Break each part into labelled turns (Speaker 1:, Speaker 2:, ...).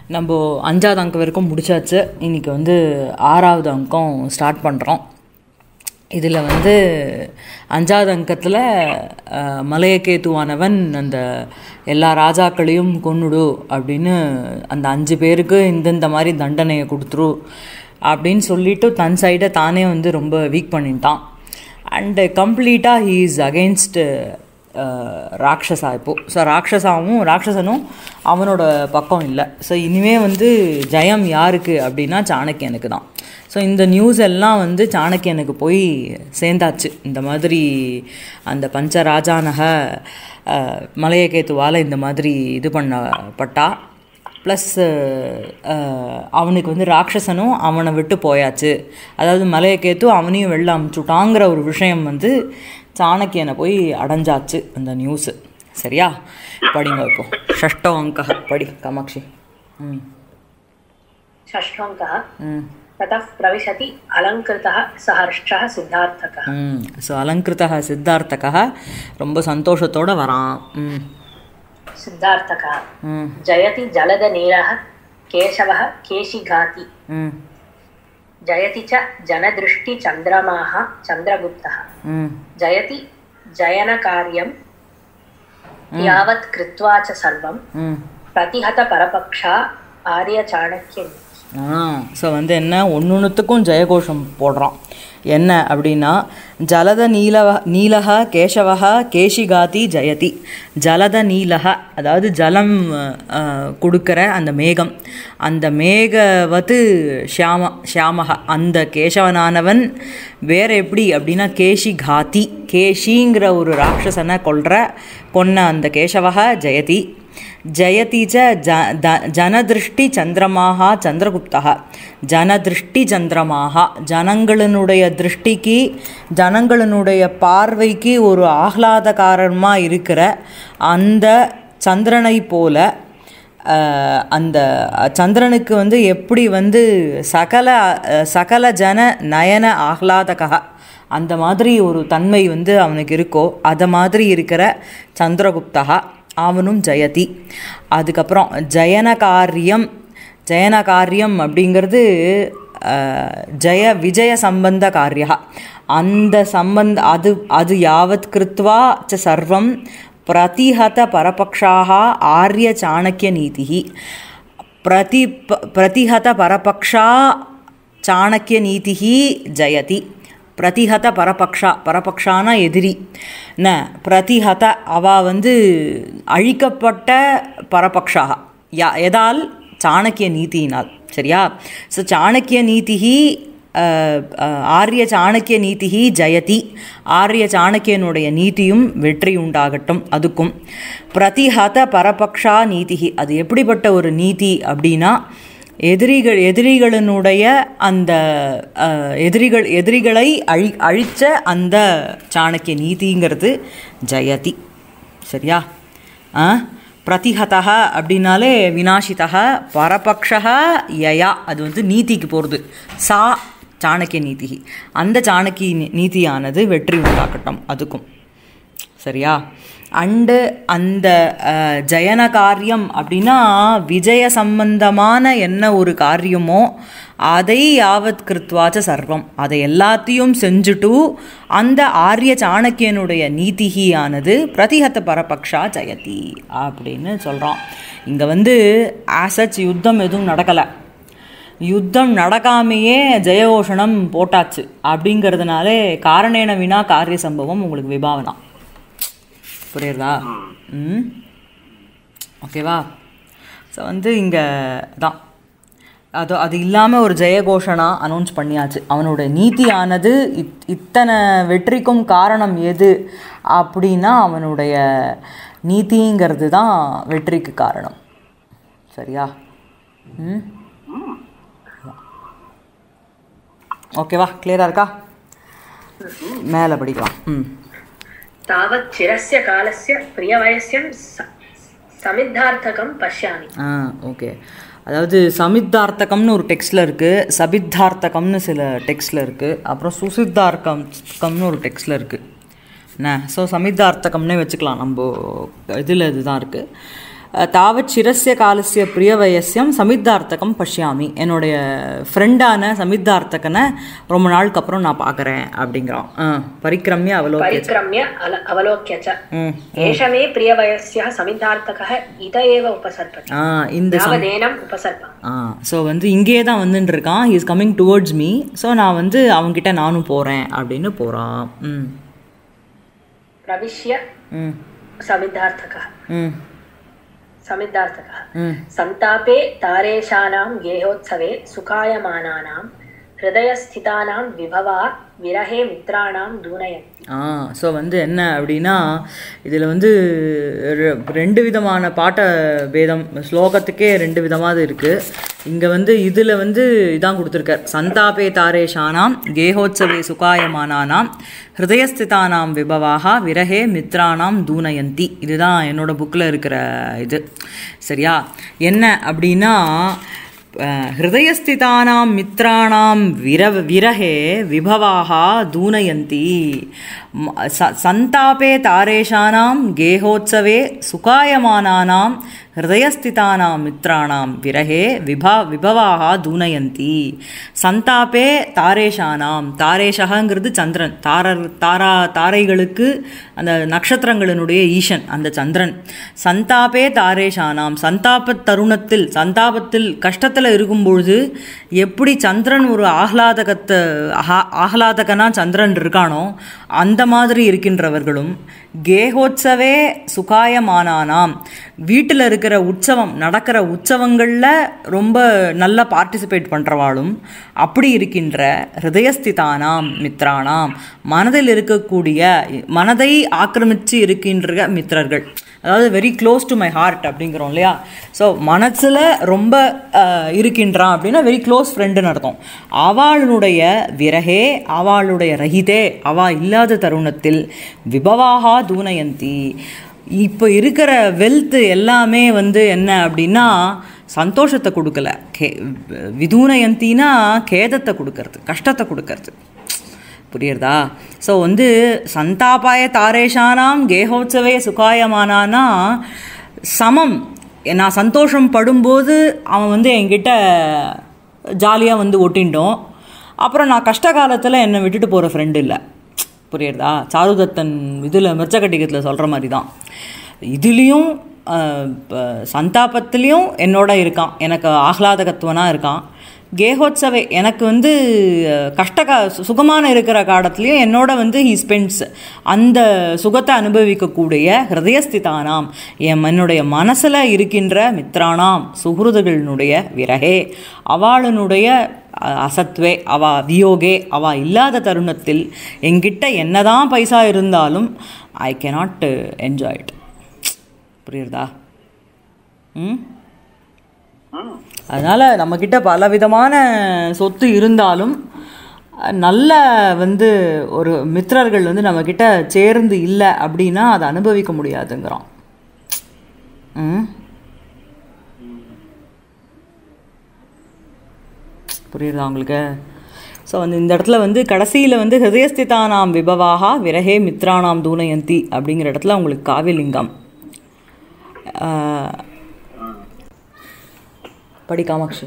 Speaker 1: நம்ம அஞ்சாவது அங்கம் வரைக்கும் முடிச்சாச்சு இன்னைக்கு வந்து ஆறாவது அங்கம் ஸ்டார்ட் பண்ணுறோம் இதில் வந்து அஞ்சாவது அங்கத்தில் மலையக்கேத்துவானவன் அந்த எல்லா ராஜாக்களையும் கொன்னுடு அப்படின்னு அந்த அஞ்சு பேருக்கு இந்தந்த மாதிரி தண்டனையை கொடுத்துரு அப்படின்னு சொல்லிட்டு தன் சைடை தானே வந்து ரொம்ப வீக் பண்ணிட்டான் அண்டு கம்ப்ளீட்டாக ஹீ இஸ் அகெயின்ஸ்ட் ராட்சசா இப்போது ஸோ ராட்சசாவும் ராட்சசனும் அவனோட பக்கம் இல்லை ஸோ இனிமே வந்து ஜெயம் யாருக்கு அப்படின்னா சாணக்கியனுக்கு தான் ஸோ இந்த நியூஸ் எல்லாம் வந்து சாணக்கியனுக்கு போய் சேர்ந்தாச்சு இந்த மாதிரி அந்த பஞ்சராஜானக மலையகேத்துவால் இந்த மாதிரி இது பண்ணப்பட்டா ப்ளஸ் அவனுக்கு வந்து ராட்சசனும் அவனை விட்டு போயாச்சு அதாவது மலையக்கேத்து அவனையும் வெளில அமுச்சுட்டாங்கிற ஒரு விஷயம் வந்து சாணக்கியனை போய் அடைஞ்சாச்சு அந்த நியூஸு சரியா படிங்க இப்போ ஷஷ்டோ அங்க படி காமாட்சி ம்
Speaker 2: षष्ठोऽङ्कः
Speaker 1: ம்
Speaker 2: ततः प्रविशति अलङ्कृतः सहर्षः सिद्धार्थकः
Speaker 1: ம் ஸோ அலங்கிருத்தக சித்தார்த்தக ரொம்ப சந்தோஷத்தோட வரான் ம்
Speaker 2: सिद्धार्थकः
Speaker 1: ம்
Speaker 2: जयति जलदनीरः केशवः केशिघाति
Speaker 1: ம்
Speaker 2: जयति च जनदृष्टिचन्द्रमाः चन्द्रगुप्तः
Speaker 1: ம்
Speaker 2: जयति जयनकार्यं यावत् कृत्वा च सर्वं
Speaker 1: ம்
Speaker 2: प्रतिहतपरपक्षा आर्यचाणक्यनीति
Speaker 1: ஆ ஸோ வந்து என்ன ஒன்று ஒன்றுத்துக்கும் ஜெயகோஷம் போடுறான் என்ன அப்படின்னா ஜலத நீலவ நீலக கேசவக கேஷிகாதி ஜெயதி ஜலத நீலக அதாவது ஜலம் அஹ், கொடுக்கிற அந்த மேகம் அந்த மேகவது ஷியாம ஷியாமக அந்த கேசவனானவன் வேற எப்படி அப்படின்னா கேஷி காதி கேஷிங்கிற ஒரு ராட்சசனை கொல்ற கொன்ன அந்த கேசவக ஜெயதி ஜயதி ச ஜ த ஜனதிருஷ்டி சந்திரமாக சந்திரகுப்தா ஜனதிருஷ்டி சந்திரமாக ஜனங்களினுடைய திருஷ்டிக்கு ஜனங்களினுடைய பார்வைக்கு ஒரு ஆஹ்லாதகாரமாக இருக்கிற அந்த சந்திரனை போல அஹ், அந்த சந்திரனுக்கு வந்து எப்படி வந்து சகல அஹ், சகல ஜன நயன ஆஹ்லாதகா அந்த மாதிரி ஒரு தன்மை வந்து அவனுக்கு இருக்கோ அதை மாதிரி இருக்கிற சந்திரகுப்தா அவனும் ஜெயதி அதுக்கப்புறம் ஜயன காரியம் ஜயன காரியம் அப்படிங்கிறது அஹ், ஜெய விஜய சம்பந்த காரியா அந்த சம்பந்த அது அது யாவத் கிருத்வா ச சர்வம் பிரதிஹத பரபக்ஷாக ஆரிய சாணக்கிய நீதிஹி பிரதி பிரதிஹத பரபக்ஷா சாணக்கிய நீதிஹி ஜயதி பிரதிஹத பரபக்ஷா பரபக்ஷானா எதிரி ந பிரதிஹத அவ வந்து அழிக்கப்பட்ட பரபக்ஷா யா எதால் சாணக்கிய நீதியினால் சரியா ஸோ சாணக்கிய நீதிஹி அஹ், அஹ், ஆரிய சாணக்கிய நீதிஹி ஜெயதி ஆரிய சாணக்கியனுடைய நீதியும் வெற்றி உண்டாகட்டும் அதுக்கும் பிரதிஹத பரபக்ஷா நீதிஹி அது எப்படிப்பட்ட ஒரு நீதி அப்படின்னா எதிரிகள் எதிரிகளினுடைய அந்த அஹ், எதிரிகள் எதிரிகளை அழி அழித்த அந்த சாணக்கிய நீதிங்கிறது ஜெயதி சரியா ஆ பிரதிஹதா அப்படின்னாலே வினாசிதா பரபக்ஷா யயா அது வந்து நீதிக்கு போகிறது சா சாணக்கிய நீதி அந்த சாணக்கிய நீ- நீதியானது வெற்றி உண்டாக்கட்டும் அதுக்கும் சரியா அண்டு அந்த அஹ், ஜயன காரியம் அப்படின்னா விஜய சம்பந்தமான என்ன ஒரு காரியமோ அதை யாவத் கிருத்வாச்ச சர்வம் அதை எல்லாத்தையும் செஞ்சுட்டு அந்த ஆரிய சாணக்கியனுடைய நீதிகியானது பிரதிஹத பரபக்ஷா ஜெயதி அப்படின்னு சொல்கிறான் இங்கே வந்து ஆசச் யுத்தம் எதுவும் நடக்கலை யுத்தம் நடக்காமையே ஜெயகோஷணம் போட்டாச்சு அப்படிங்கிறதுனாலே காரணேன வினா காரிய சம்பவம் உங்களுக்கு விபாவனா புரியுறதா ம் ஓகேவா ஸோ வந்து இங்கே தான் அது அது இல்லாமல் ஒரு ஜெயகோஷனா அனௌன்ஸ் பண்ணியாச்சு அவனோட நீதியானது இத் இத்தனை வெற்றிக்கும் காரணம் எது அப்படின்னா அவனுடைய நீதிங்கிறது தான் வெற்றிக்கு காரணம் சரியா ம் ஓகேவா கிளியராக இருக்கா மேலே படிக்கலாம் ம்
Speaker 2: तावत् चिरस्य कालस्य प्रियवयस्यं स- समिद्धार्थकं पश्यामि
Speaker 1: ஆ ஓகே அதாவது சமித்தார்த்தகம்னு ஒரு டெக்ஸ்டில் இருக்குது சபித்தார்த்தகம்னு சில டெக்ஸ்டில் இருக்குது அப்புறம் சுசித்தார்க்கம் கம்னு ஒரு டெக்ஸ்டில் இருக்குது என்ன ஸோ சமித்தார்த்தகம்னே வச்சுக்கலாம் நம்ம இதில் இதுதான் இருக்குது அஹ், தாவத் சிரஸ்ய காலஸ்ய பிரியவயசியம் சமித்தார்த்தகம் பஷ்யாமி என்னுடைய ஃப்ரெண்டான சமித்தார்த்தகனை ரொம்ப நாளுக்கு அப்புறம் நான் பார்க்குறேன் அப்படிங்கிறான் ஆ, பரிக்கிரமிய அவ்வளோ
Speaker 2: परिक्रम्य अल- अवलोक्य च
Speaker 1: ம்
Speaker 2: एष मे प्रियवयस्यः समिद्धार्थकः इत एव उपसर्पति
Speaker 1: ஆ இந்த சம்
Speaker 2: यावदेनम् उपसर्प
Speaker 1: ஆ ஸோ வந்து இங்கேயே தான் வந்துட்டு இருக்கான் he is coming towards me so நான் வந்து அவன்கிட்ட நானும் போகிறேன் அப்படின்னு போகிறான் ம்
Speaker 2: प्रविश्य
Speaker 1: ம்
Speaker 2: समिद्धार्थकः
Speaker 1: ம்
Speaker 2: समिद्धार्थकः
Speaker 1: ம்
Speaker 2: सन्तापे तारेशानां गेहोत्सवे सुखायमानानां हृदयस्थितानां विभवा विरहे मित्राणां दूनयन्ति
Speaker 1: ஆ ஸோ வந்து என்ன அப்படின்னா இதில் வந்து ரெ- ரெண்டு விதமான பாட்ட பேதம் ஸ்லோகத்துக்கே ரெண்டு விதமாக இருக்குது இங்கே வந்து இதில் வந்து இதான் கொடுத்துருக்கார் சந்தாபே தாரேஷானாம் கேஹோத்சவே சுகாயமானானாம் ஹிருதயஸ்திதானாம் விபவாக விரஹே மித்ரானாம் தூனயந்தி இதுதான் என்னோட புக்கில் இருக்கிற இது சரியா என்ன அப்படின்னா அஹ், ஹிருதயஸ்திதானாம் மித்ராணாம் விர விரஹே விபவாக தூனயந்தி ம- ச- சந்தாபே தாரேஷானாம் கேஹோத்சவே சுகாயமானானாம் ஹிருதயஸ்திதானாம் மித்ராணாம் விரஹே விபா விபவாக தூனயந்தி சந்தாபே தாரேஷானாம் தாரேஷகங்கிறது சந்திரன் தாரர் தாரா தாரைகளுக்கு அந்த நட்சத்திரங்களினுடைய ஈசன் அந்த சந்திரன் சந்தாபே தாரேஷானாம் சந்தாப தருணத்தில் சந்தாபத்தில் கஷ்டத்தில் இருக்கும்பொழுது எப்படி சந்திரன் ஒரு ஆஹ்லாதகத்தை ஆஹா ஆஹ்லாதகனா சந்திரன் இருக்கானோ அந்த மாதிரி இருக்கின்றவர்களும் கேகோத்சவே சுகாயமானானாம் வீட்டில் இருக்கிற உற்சவம் நடக்கிற உற்சவங்களில் ரொம்ப நல்லா பார்ட்டிசிபேட் பண்ணுறவாளும் அப்படி இருக்கின்ற ஹிருதயஸ்திதானாம் மித்ரானாம் மனதில் இருக்கக்கூடிய மனதை ஆக்கிரமித்து இருக்கின்ற மித்திரர்கள் அதாவது very close to my heart அப்படிங்கிறோம் இல்லையா ஸோ மனசில் ரொம்ப அஹ், இருக்கின்றான் அப்படின்னா வெரி க்ளோஸ் ஃப்ரெண்டுன்னு அர்த்தம் அவளுடைய விரகே அவளுடைய ரஹிதே அவா இல்லாத தருணத்தில் விபவாகா தூனயந்தி இப்போ இருக்கிற வெல்த் எல்லாமே வந்து என்ன அப்படின்னா சந்தோஷத்தை கொடுக்கல கே விதூனயந்தினா கேதத்தை கொடுக்கறது கஷ்டத்தை கொடுக்கறது புரியுறதா ஸோ வந்து சந்தாபாய தாரேஷானாம் கேகோத்சவே சுகாயமானானா சமம் நான் சந்தோஷம் படும்போது அவன் வந்து என்கிட்ட ஜாலியாக வந்து ஒட்டிண்டோம் அப்புறம் நான் கஷ்ட காலத்தில் என்னை விட்டுட்டு போகிற ஃப்ரெண்டு இல்லை புரியுறதா சாருதத்தன் இதில் மிர்ச்சக்கட்டிகத்தில் சொல்கிற மாதிரி தான் இதுலேயும் சந்தாபத்துலேயும் என்னோட இருக்கான் எனக்கு ஆஹ்லாதகத்துவனாக இருக்கான் கேகோத்சவே எனக்கு வந்து அஹ், கஷ்ட கா சு- சுகமான இருக்கிற காலத்துலேயும் என்னோட வந்து ஹி ஸ்பெண்ட்ஸ் அந்த சுகத்தை அனுபவிக்கக்கூடிய ஹிருதயஸ்திதானாம் என் என்னுடைய மனசில் இருக்கின்ற மித்ரானாம் சுஹൃதுகளினுடைய விரகே அவளுடைய அஹ், அசத்வே அவ வியோகே அவ இல்லாத தருணத்தில் என்கிட்ட என்னதான் பைசா இருந்தாலும் ஐ cannot என்ஜாய் இட் புரியுறதா ம் அதனால் நம்மக்கிட்ட பலவிதமான சொத்து இருந்தாலும் அஹ், நல்ல வந்து ஒரு மித்திரர்கள் வந்து நம்மக்கிட்ட சேர்ந்து இல்லை அப்படின்னா அதை அனுபவிக்க முடியாதுங்கிறான் ம் புரியுதா உங்களுக்கு ஸோ வந்து இந்த இடத்துல வந்து கடைசியில் வந்து ஹிருதயஸ்திதானாம் விபவாகா விரகே மித்ரானாம் தூனயந்தி அப்படிங்கிற இடத்துல உங்களுக்கு காவிலிங்கம் ஆஹ், படி காமாட்சி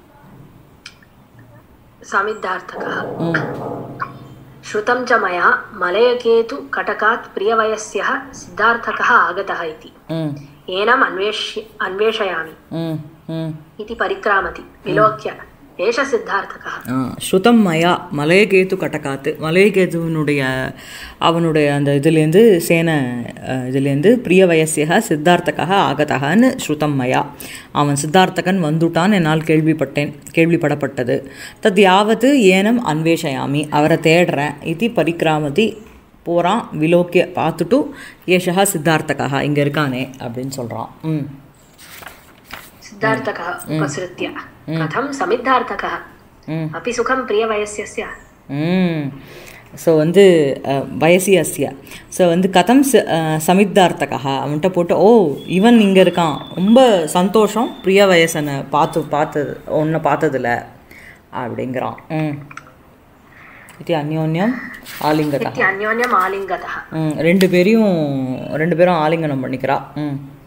Speaker 2: समिद्धार्थकः श्रुतं च मया मलयकेतु कटकात् प्रियवयस्यः सिद्धार्थकः आगतः इति
Speaker 1: ம்
Speaker 2: एनम् अन्वेष्य अन्वेषयामि
Speaker 1: ம் ம்
Speaker 2: इति परिक्रामति विलोक्य एष सिद्धार्थकः
Speaker 1: ஆ, ஸ்ருதம் மயா மலையகேது கட்டக்காத்து மலையகேதுவனுடைய அவனுடைய அந்த இதுலேருந்து சேன அஹ், இதுலேருந்து பிரிய வயசியக சித்தார்த்தகா ஆகதகான்னு ஸ்ருதம் மயா அவன் சித்தார்த்தகன் வந்துட்டான் என்னால் கேள்விப்பட்டேன் கேள்விப்படப்பட்டது தத் யாவத்து ஏனம் அன்வேஷயாமி அவரை தேடுறேன் இது பரிக்கிராமதி போகிறான் விலோக்கிய பார்த்துட்டு ஏஷா சித்தார்த்தகா இங்கே இருக்கானே அப்படின்னு சொல்கிறான் ம்
Speaker 2: सिद्धार्थकः उपसृत्य कथं समिद्धार्थकः
Speaker 1: ம்
Speaker 2: अपि सुखं प्रियवयस्यस्य
Speaker 1: ம் ஸோ வந்து அஹ், வயசி அஸ்ய ஸோ வந்து கதம் ச- அஹ், சமித்தார்த்தகா அவன்கிட்ட போட்டு ஓ இவன் இங்கே இருக்கான் ரொம்ப சந்தோஷம் பிரிய வயசனை பார்த்து பார்த்தது ஒன்றை பார்த்ததில்ல அப்படிங்கிறான் ம் இது அந்யோன்யம் ஆலிங்கதா
Speaker 2: इति अन्योन्यम् आलिङ्गतः
Speaker 1: ம் ரெண்டு பேரையும் ரெண்டு பேரும் ஆலிங்கனம் பண்ணிக்கிறா ம்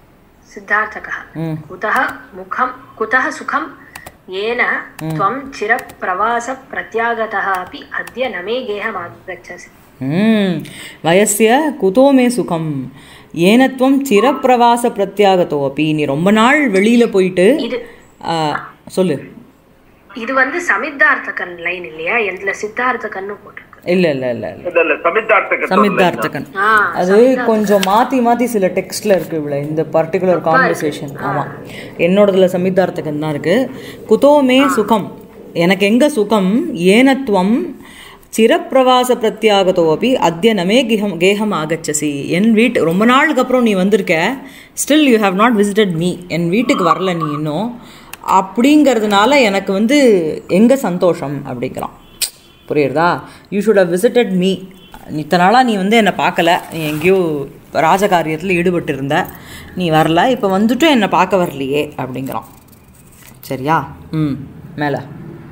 Speaker 2: सिद्धार्थकः
Speaker 1: ம்
Speaker 2: कुतः मुखं कुतः सुखं येन त्वं चिरप्रवासप्रत्यागतः अपि अद्य न मे गेहमागच्छसि
Speaker 1: ம் வயசிய குதோ மே சுகம் ஏனத்துவம் சிரப்பிரவாச பிரத்யாகத்தோ அப்பி நீ ரொம்ப நாள் வெளியில போயிட்டு
Speaker 2: இது
Speaker 1: ஆ, சொல்லு
Speaker 2: இது வந்து சமித்தார்த்தகன் லைன் இல்லையா இதுல சித்தார்த்தகன்னு போட்டிருக்கு
Speaker 1: இல்ல இல்ல இல்ல இல்ல
Speaker 3: இல்ல இல்ல சமித்தார்த்தகன்
Speaker 1: சமித்தார்த்தகன்
Speaker 2: ஆ
Speaker 1: அது கொஞ்சம் மாத்தி மாத்தி சில டெக்ஸ்ட்ல இருக்கு இவ்வளோ இந்த பர்டிகுலர் கான்வர்சேஷன் ஆமா என்னோடதுல சமித்தார்த்தகன் தான் இருக்கு குதோமே சுகம் எனக்கு எங்க சுகம் ஏனத்துவம் சிரப்பிரவாச பிரத்யாகதோ அப்படி அத்திய நமே கேகம் கேகம் ஆகச்சசி என் வீட்டு ரொம்ப நாளுக்கு அப்புறம் நீ வந்திருக்க still you have not visited me என் வீட்டுக்கு வரல நீ இன்னும் அப்படிங்கிறதுனால எனக்கு வந்து எங்க சந்தோஷம் அப்படிங்கிறான் புரியுறதா you should have visited me இத்தனை நாளாக நீ வந்து என்னை பார்க்கல நீ எங்கேயோ ராஜகாரியத்தில் ஈடுபட்டு இருந்த நீ வரல இப்போ வந்துட்டும் என்னை பார்க்க வரலையே அப்படிங்கிறான் சரியா ம் மேலே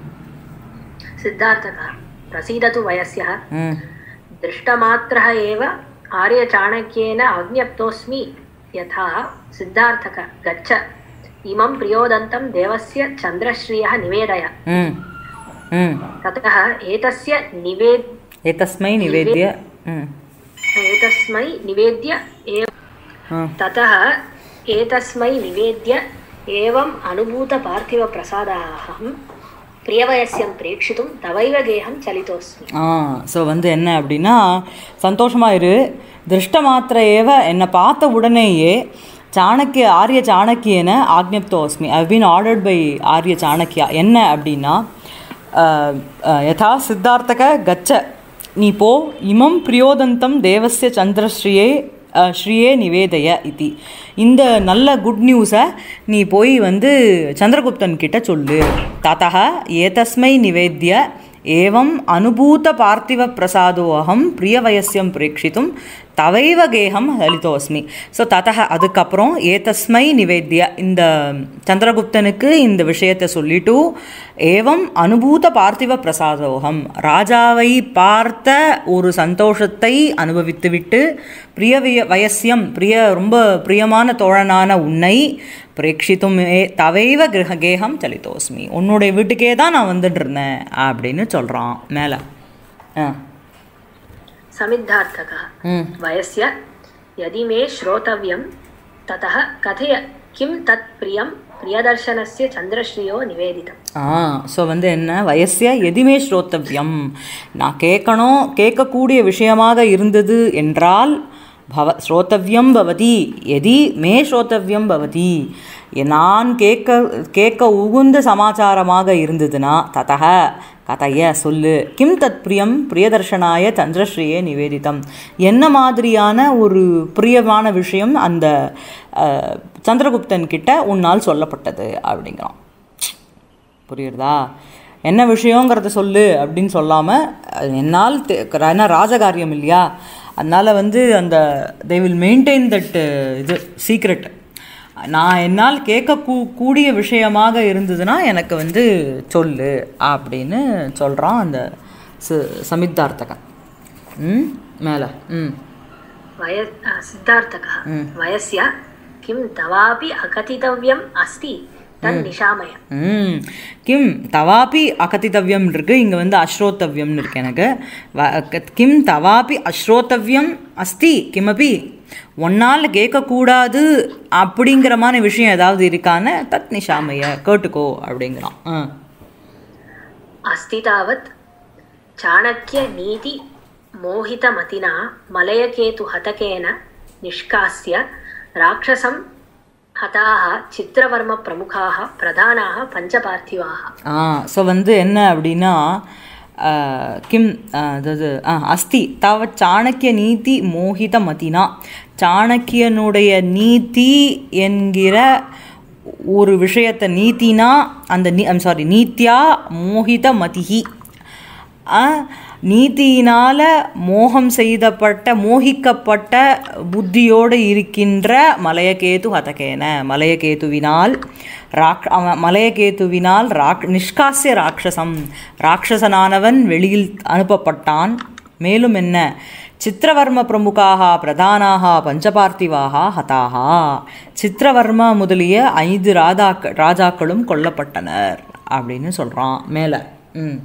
Speaker 2: सिद्धार्थकः प्रसीदतु वयस्यः
Speaker 1: ம்
Speaker 2: दृष्टमात्रः एव आर्यचाणक्येन अज्ञप्तोऽस्मि यथा सिद्धार्थक गच्छ इमं प्रियोदन्तं देवस्य चन्द्रश्रियः निवेदय
Speaker 1: ம் ம்
Speaker 2: ततः एतस्य निवेद
Speaker 1: एतस्मै निवेद्य ம்
Speaker 2: एतस्मै निवेद्य एव
Speaker 1: ஆ
Speaker 2: ततः एतस्मै निवेद्य एवम् अनुभूतपार्थिवप्रसादाहं प्रियवयस्यं प्रेक्षितुं तवैव गेहं चलितोऽस्मि
Speaker 1: ஆ ஸோ வந்து என்ன அப்படின்னா சந்தோஷமா இரு திருஷ்ட மாத்திர ஏவ என்னை பார்த்த உடனேயே சாணக்கிய ஆரிய சாணக்கியன ஆக்ஞப்தோ அஸ்மி I been ordered by Arya Chanakya என்ன அப்படின்னா அஹ், அஹ், யதா சித்தார்த்தக கச்ச நீ போ இமம் பிரியோதந்தம் தேவஸ்ய சந்திரஸ்ரீயே அஹ், ஸ்ரீயே நிவேதய இதி இந்த நல்ல குட் நியூஸை நீ போய் வந்து சந்திரகுப்தன் கிட்ட சொல்லு ததா ஏதஸ்மை நிவேத்ய ஏவம் அனுபூத பார்த்திவ பிரசாதோ அகம் பிரியவயசியம் பிரேட்சித்தும் தவைவ கேகம் லலிதோஸ்மி ஸோ ததக அதுக்கப்புறம் ஏதஸ்மை நிவேத்ய இந்த சந்திரகுப்தனுக்கு இந்த விஷயத்தை சொல்லிட்டு ஏவம் அனுபூத பார்த்திவ பிரசாதோகம் ராஜாவை பார்த்த ஒரு சந்தோஷத்தை அனுபவித்துவிட்டு பிரிய வய- வயசியம் பிரிய ரொம்ப பிரியமான தோழனான உன்னை பிரேட்சித்தும் ஏ- தவைவ கிரக கேகம் சலிதோஸ்மி உன்னுடைய வீட்டுக்கே தான் நான் வந்துட்டு இருந்தேன் அப்படின்னு சொல்கிறான் மேலே ஆ
Speaker 2: समिद्धार्थकः
Speaker 1: ம்
Speaker 2: वयस्य यदि मे श्रोतव्यं ततः कथय किं तत् प्रियं प्रियदर्शनस्य चन्द्रश्रियो निवेदितम्
Speaker 1: ஆ ஸோ வந்து என்ன வயசிய எதுவுமே ஸ்ரோத்தவ்யம் நான் கேட்கணும் கேட்கக்கூடிய விஷயமாக இருந்தது என்றால் பவ ஸ்ரோத்தவ்யம் பவதி எதி மே ஸ்ரோத்தவ்யம் பவதி நான் கேட்க கேட்க உகுந்த சமாச்சாரமாக இருந்ததுன்னா ததக கதைய சொல்லு கிம் தத் பிரியம் பிரியதர்ஷனாய சந்திரஸ்ரீயே நிவேதிதம் என்ன மாதிரியான ஒரு பிரியமான விஷயம் அந்த அஹ், சந்திரகுப்தன் கிட்ட உன்னால் சொல்லப்பட்டது அப்படிங்கிறான் புரியுறதா என்ன விஷயங்கிறத சொல்லு அப்படின்னு சொல்லாமல் என்னால் தெ- ஏன்னா ராஜகாரியம் இல்லையா அதனால் வந்து அந்த தே வில் மெயின்டைன் தட் இது சீக்ரெட் நான் என்னால் கேட்க கூ கூடிய விஷயமாக இருந்ததுன்னா எனக்கு வந்து சொல்லு அப்படின்னு சொல்கிறான் அந்த ச சமித்தார்த்தகன் ம் மேலே ம்
Speaker 2: वय अ, सिद्धार्थकः वयस्य किं तवापि अकथितव्यम् अस्ति तन्निशामय
Speaker 1: ம் கிம் தவாபி அகதித்தவ்யம் இருக்கு இங்கே வந்து அஸ்ரோத்தவ்யம்னு இருக்கு எனக்கு வ- க- கிம் தவாபி அஸ்ரோத்தவ்யம் அஸ்தி கிமபி ஒன்னால் கேட்கக்கூடாது அப்படிங்கிற மாதிரி விஷயம் ஏதாவது இருக்கான்னு தத் நிஷாமைய கேட்டுக்கோ அப்படிங்கிறான் ஆ
Speaker 2: अस्ति तावत् चाणक्यनीति मोहितमतिना मलयकेतुहतकेन निष्कास्य राक्षसं हताः चित्रवर्मप्रमुखाः प्रधानाः पञ्चपार्थिवाः
Speaker 1: ஆ ஸோ வந்து என்ன அப்படின்னா ஆ, கிம் ஆ, அதாவது ஆ அஸ்தி தவ சாணக்கிய நீதி மோகித மதினா சாணக்கியனுடைய நீதி என்கிற ஒரு விஷயத்தை நீத்தினா அந்த நீ ஐம் சாரி நீத்தியா மோகித மதிஹி ஆ, நீதியினால மோகம் செய்தப்பட்ட மோகிக்கப்பட்ட புத்தியோடு இருக்கின்ற மலையகேது ஹதகேன மலையகேதுவினால் ராக் அவன் மலையகேதுவினால் ராக் நிஷ்காசிய ராட்சசம் ராட்சசனானவன் வெளியில் அனுப்பப்பட்டான் மேலும் என்ன சித்திரவர்ம பிரமுகாக பிரதானாக பஞ்சபார்த்திவாக ஹதாக சித்திரவர்ம முதலிய ஐந்து ராதாக்கள் ராஜாக்களும் கொல்லப்பட்டனர் அப்படின்னு சொல்கிறான் மேலே ம்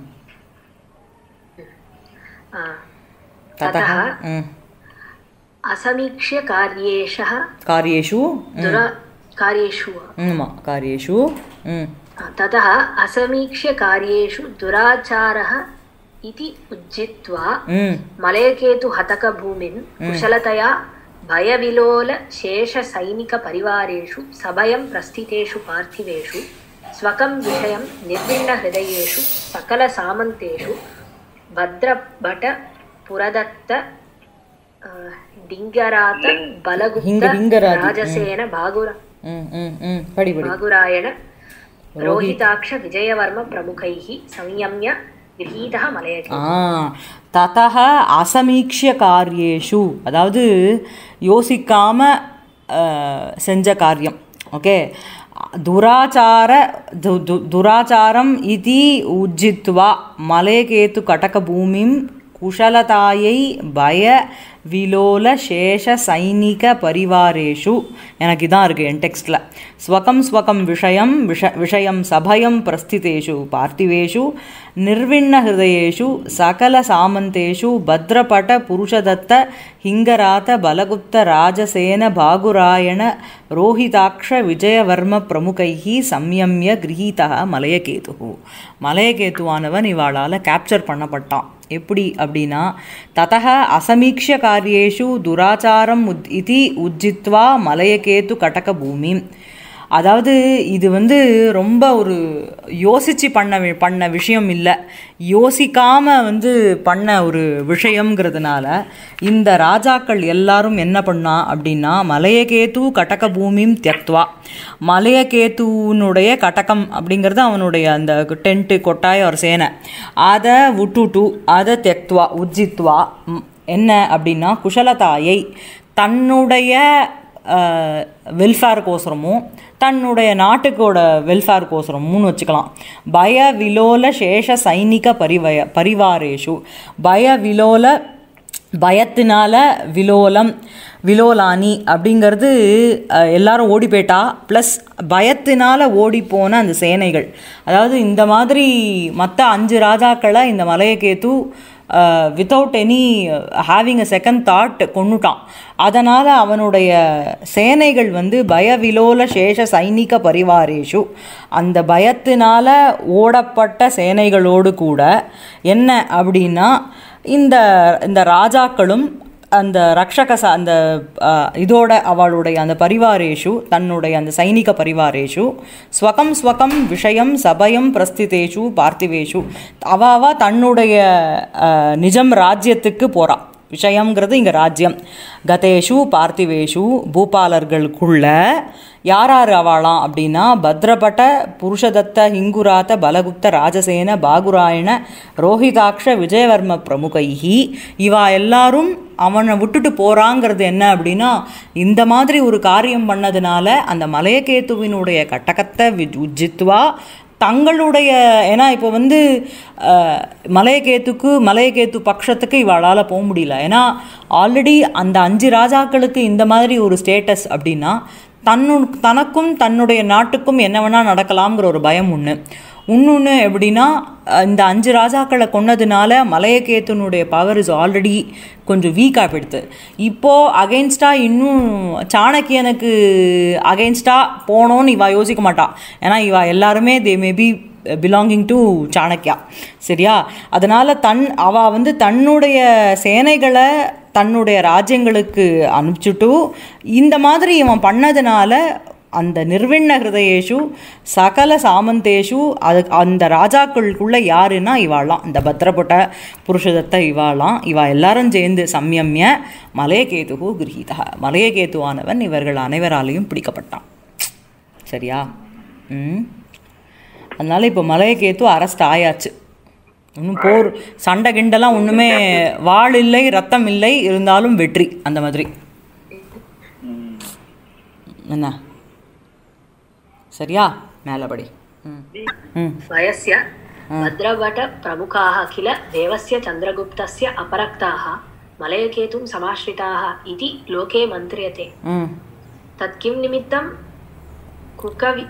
Speaker 2: आ,
Speaker 1: ततः ம்
Speaker 2: असमीक्ष्य कार्येषः
Speaker 1: காரியேஷு
Speaker 2: दुरा कार्येषु
Speaker 1: ஆமாம் காரியேஷு ம்
Speaker 2: आ, ततः असमीक्ष्य कार्येषु दुराचारः इति उज्जित्वा
Speaker 1: ம்
Speaker 2: मलयकेतु हतकभूमिन् कुशलतया भयविलोलशेषसैनिकपरिवारेषु सभयं प्रस्थितेषु पार्थिवेषु स्वकं विषयं निर्विण्णहृदयेषु सकलसामन्तेषु भद्रभटपुरदत्त आ, डिङ्गरात बलगुप्त
Speaker 1: हिङ्ग- हिङ्गरादि,
Speaker 2: राजसेन भागुर
Speaker 1: ம் ம் ம் படி படி
Speaker 2: भागुरायण रोहिताक्ष विजयवर्म प्रमुखैः संयम्य गृहीतः मलयके
Speaker 1: ஆ ததக அசமீக்ஷிய காரியேஷு அதாவது யோசிக்காம அஹ், செஞ்ச காரியம் ஓகே துராச்சார து து துராச்சாரம் இது உஜ்ஜித்வா மலைகேத்து கடக பூமிம் குஷலதாயை பய விலோல சேஷ சைனிக பரிவாரேஷு எனக்கு இதான் இருக்குது என் டெக்ஸ்டில் ஸ்வகம் ஸ்வகம் விஷயம் விஷ விஷயம் சபயம் பிரஸ்திதேஷு பார்த்திவேஷு நிர்விண்ண ஹிருதயேஷு சகல சாமந்தேஷு பத்ரபட புருஷதத்த ஹிங்கராத பலகுப்த ராஜசேன பாகுராயண ரோஹிதாக்ஷ விஜயவர்ம பிரமுகைஹி சம்யம்ய கிரகீதா மலையகேது மலையகேத்துவானவன் இவாளால் கேப்சர் பண்ணப்பட்டான் எப்படி அப்படின்னா ததக அசமீக்ஷ காரியேஷு துராச்சாரம் உத் இதி உஜ்ஜித்வா மலையகேத்து கடக பூமி அதாவது இது வந்து ரொம்ப ஒரு யோசித்து பண்ண வி- பண்ண விஷயம் இல்லை யோசிக்காமல் வந்து பண்ண ஒரு விஷயம்ங்கிறதுனால இந்த ராஜாக்கள் எல்லாரும் என்ன பண்ணா அப்படின்னா மலையகேத்து கடக பூமியும் தியக்துவா மலையகேத்துனுடைய கடகம் அப்படிங்கிறது அவனுடைய அந்த டென்ட்டு கொட்டாய் ஒரு சேனை அதை விட்டுட்டு அதை தியக்துவா உஜ்ஜித்வா ம், என்ன அப்படின்னா குஷலதாயை தன்னுடைய வெல்ஃபேருக்கோசரமும் தன்னுடைய நாட்டுக்கோட வெல்ஃபேருக்கோசரமும்னு வச்சுக்கலாம் பய விலோல சேஷ சைனிக பரிவய பரிவாரேஷு பய விலோல பயத்தினால விலோலம் விலோலானி அப்படிங்கிறது அஹ், எல்லாரும் ஓடி போயிட்டா ப்ளஸ் பயத்தினால ஓடி போன அந்த சேனைகள் அதாவது இந்த மாதிரி மற்ற அஞ்சு ராஜாக்களை இந்த Malayaketu without any having a second thought கொன்னுட்டான் அதனால் அவனுடைய சேனைகள் வந்து பயவிலோல சேஷ சைனிக பரிவாரேஷு அந்த பயத்தினால ஓடப்பட்ட சேனைகளோடு கூட என்ன அப்படின்னா இந்த இந்த ராஜாக்களும் அந்த ரக்ஷக ச அந்த அஹ், இதோட அவளுடைய அந்த பரிவாரேஷு தன்னுடைய அந்த சைனிக பரிவாரேஷு ஸ்வகம் ஸ்வகம் விஷயம் சபயம் பிரஸ்திதேஷு பார்த்திவேஷு அவாவா தன்னுடைய அஹ், நிஜம் ராஜ்யத்துக்கு போறா விஷயம்ங்கிறது இங்கே ராஜ்யம் கதேஷு பார்த்திவேஷு பூபாலர்களுக்குள்ள யார் யார் அவளாம் அப்படின்னா பத்ரபட்ட புருஷதத்த ஹிங்குராத்த பலகுப்த ராஜசேன பாகுராயண ரோஹிதாக்ஷ விஜயவர்ம பிரமுகைஹி இவா எல்லாரும் அவனை விட்டுட்டு போறாங்கிறது என்ன அப்படின்னா இந்த மாதிரி ஒரு காரியம் பண்ணதுனால அந்த மலையகேத்துவினுடைய கட்டகத்தை வி- உஜ்ஜித்வா தங்களுடைய ஏன்னா இப்போ வந்து அஹ், மலையகேத்துக்கு மலையகேத்து பட்சத்துக்கு இவளால் போக முடியல ஏன்னா ஆல்ரெடி அந்த அஞ்சு ராஜாக்களுக்கு இந்த மாதிரி ஒரு ஸ்டேட்டஸ் அப்படின்னா தன்னு தனக்கும் தன்னுடைய நாட்டுக்கும் என்ன வேணால் நடக்கலாம்ங்கிற ஒரு பயம் ஒன்று இன்னொன்று எப்படின்னா அஹ், இந்த அஞ்சு ராஜாக்களை கொன்னதுனால மலையகேத்துனுடைய பவர் இஸ் ஆல்ரெடி கொஞ்சம் வீக்காக போயிடுது இப்போது அகெயின்ஸ்டாக இன்னும் சாணக்கியனுக்கு அகெயின்ஸ்டாக போனோன்னு இவா யோசிக்க மாட்டா ஏன்னா இவா எல்லாருமே they maybe belonging to Chanakya சரியா அதனால் தன் அவ வந்து தன்னுடைய சேனைகளை தன்னுடைய ராஜ்யங்களுக்கு அனுப்பிச்சுட்டு இந்த மாதிரி இவன் பண்ணதுனால அந்த நிர்விண்ண ஹிருதயேஷு சகல சாமந்தேஷு அது அந்த ராஜாக்களுக்குள்ள யாருன்னா இவாளாம் இந்த பத்ரபுட்ட புருஷதத்த இவாளாம் இவா எல்லாரும் சேர்ந்து சம்யம்ய மலையகேதுகு கிரகீதா மலையகேதுவானவன் இவர்கள் அனைவராலையும் பிடிக்கப்பட்டான் சரியா ம் அதனால இப்போ மலையகேத்து அரெஸ்ட் ஆயாச்சு இன்னும் போர் சண்டை கிண்டெல்லாம் ஒன்றுமே வாள் இல்லை ரத்தம் இல்லை இருந்தாலும் வெற்றி அந்த மாதிரி என்ன சரியா மேலபடி ம் ம்
Speaker 2: स्वयस्य भद्रभटप्रमुखाः किल देवस्य चन्द्रगुप्तस्य अपरक्ताः मलयकेतुं समाश्रिताः इति लोके मन्त्र्यते
Speaker 1: ம்
Speaker 2: तत् किं निमित्तं कुकवि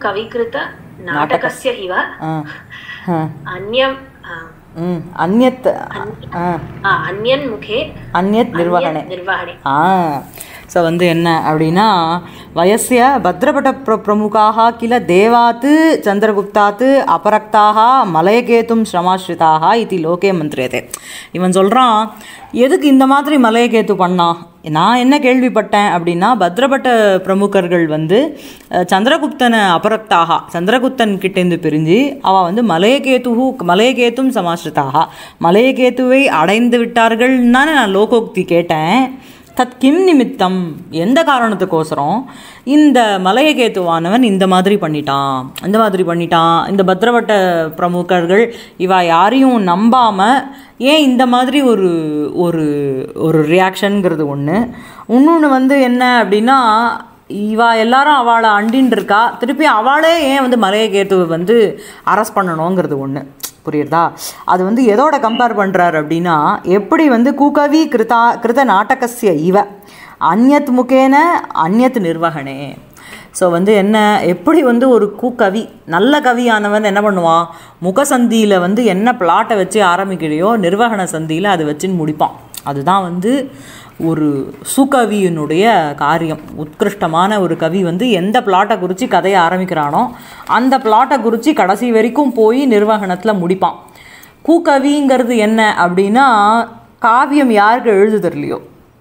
Speaker 2: कुकविकृतनाटकस्य इव
Speaker 1: ஆ ஆ
Speaker 2: अन्यम् आ,
Speaker 1: ம் அந்யத் ஆ
Speaker 2: आ, अन्यन्मुखे
Speaker 1: அந்யத் நிர்வகணே
Speaker 2: अन्यत् निर्वहणे
Speaker 1: ஆ ஸோ வந்து என்ன அப்படின்னா வயசிய பத்ரபட பிர பிரமுகாக கில தேவாத் சந்திரகுப்தாத் அபரக்தாக மலையகேத்தும் ஸ்ரமாஸ்ரிதாக இது லோகே மந்திரியதே இவன் சொல்கிறான் எதுக்கு இந்த மாதிரி மலையகேத்து பண்ணான் நான் என்ன கேள்விப்பட்டேன் அப்படின்னா பத்ரபட்ட பிரமுகர்கள் வந்து அஹ், சந்திரகுப்தனை அபரக்தாக சந்திரகுப்தன் கிட்டேருந்து பிரிஞ்சு அவள் வந்து மலையகேத்து மலையகேத்தும் சமாஸ்ரிதாக மலையகேத்துவை அடைந்து விட்டார்கள்னு நான் லோகோக்தி கேட்டேன் தத் கிம் நிமித்தம் எந்த காரணத்துக்கோசரம் இந்த மலையகேத்துவானவன் இந்த மாதிரி பண்ணிட்டான் இந்த மாதிரி பண்ணிட்டான் இந்த பத்ரவட்ட பிரமுகர்கள் இவா யாரையும் நம்பாம ஏன் இந்த மாதிரி ஒரு ஒரு ஒரு ரியாக்ஷனுங்கிறது ஒன்று இன்னொன்று வந்து என்ன அப்படின்னா இவா எல்லாரும் அவளை அண்டின்னு இருக்கா திருப்பி அவளே ஏன் வந்து மலையகேத்துவை வந்து அரெஸ்ட் பண்ணணுங்கிறது ஒன்று புரியுறதா அது வந்து எதோட கம்பேர் பண்ணுறாரு அப்படின்னா எப்படி வந்து குகவி கிருதா கிருத நாடகசிய இவ அந்யத் முகேன அந்யத் நிர்வகனே ஸோ வந்து என்ன எப்படி வந்து ஒரு கூக்கவி நல்ல கவியானவன் என்ன பண்ணுவான் முகசந்தியில் வந்து என்ன பிளாட்டை வச்சு ஆரம்பிக்கிறையோ நிர்வகண சந்தியில் அதை வச்சுன்னு முடிப்பான் அதுதான் வந்து ஒரு சுகவியினுடைய காரியம் உத்கிருஷ்டமான ஒரு கவி வந்து எந்த பிளாட்டை குறித்து கதையை ஆரம்பிக்கிறானோ அந்த பிளாட்டை குறித்து கடைசி வரைக்கும் போய் நிர்வகணத்தில் முடிப்பான் கூக்கவிங்கிறது என்ன அப்படின்னா காவியம் யாருக்கு எழுது தெரியலையோ